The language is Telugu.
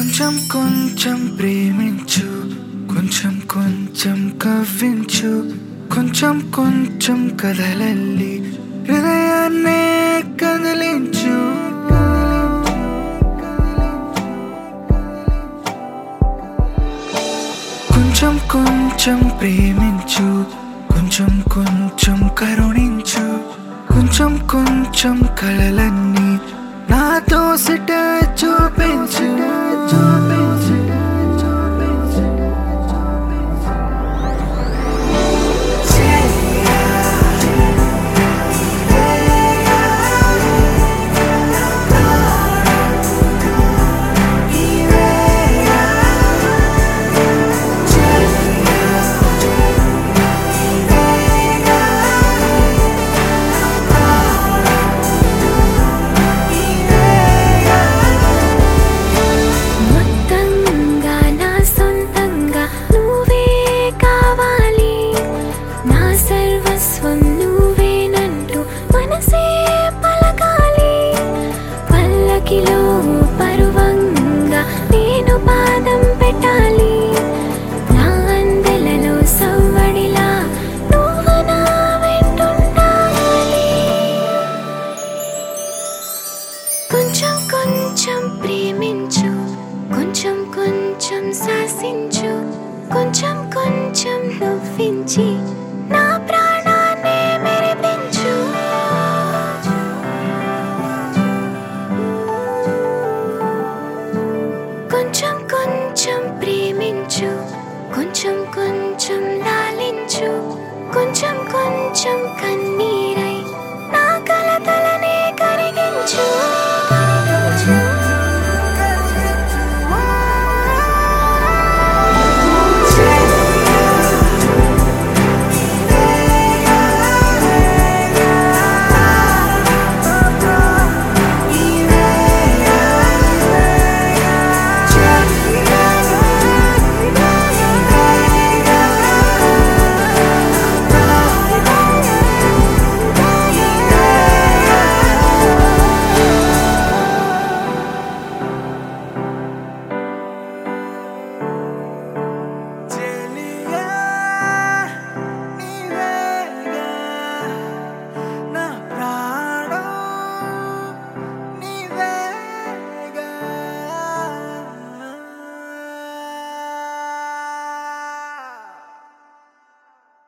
కొంచెం కొంచెం ప్రేమించు కొంచెం కొంచెం కవ్వించు కొంచెం కొంచెం కదలల్లి హృదయాన్నే కదిలించు కొంచెం కొంచెం ప్రేమించు కొంచెం కొంచెం కరుణించు కొంచెం కొంచెం కళలన్నీ నాతో సిట చూపించు చూపించు చూపించు మొత్తంగా నా సొంతంగా నువ్వే కావాలి నా సర్వస్వం నువ్వేనంటూ మనసే పలకాలి పల్లకిలో పరువంగా నేను పాదం పెట్టాలి నా అందెలలో సవ్వడిలా నువ్వు నా వెంటుండాలి కొంచెం కొంచెం ప్రేమించు కొంచెం కొంచెం శాసించు కొంచెం కొంచెం నవ్వించి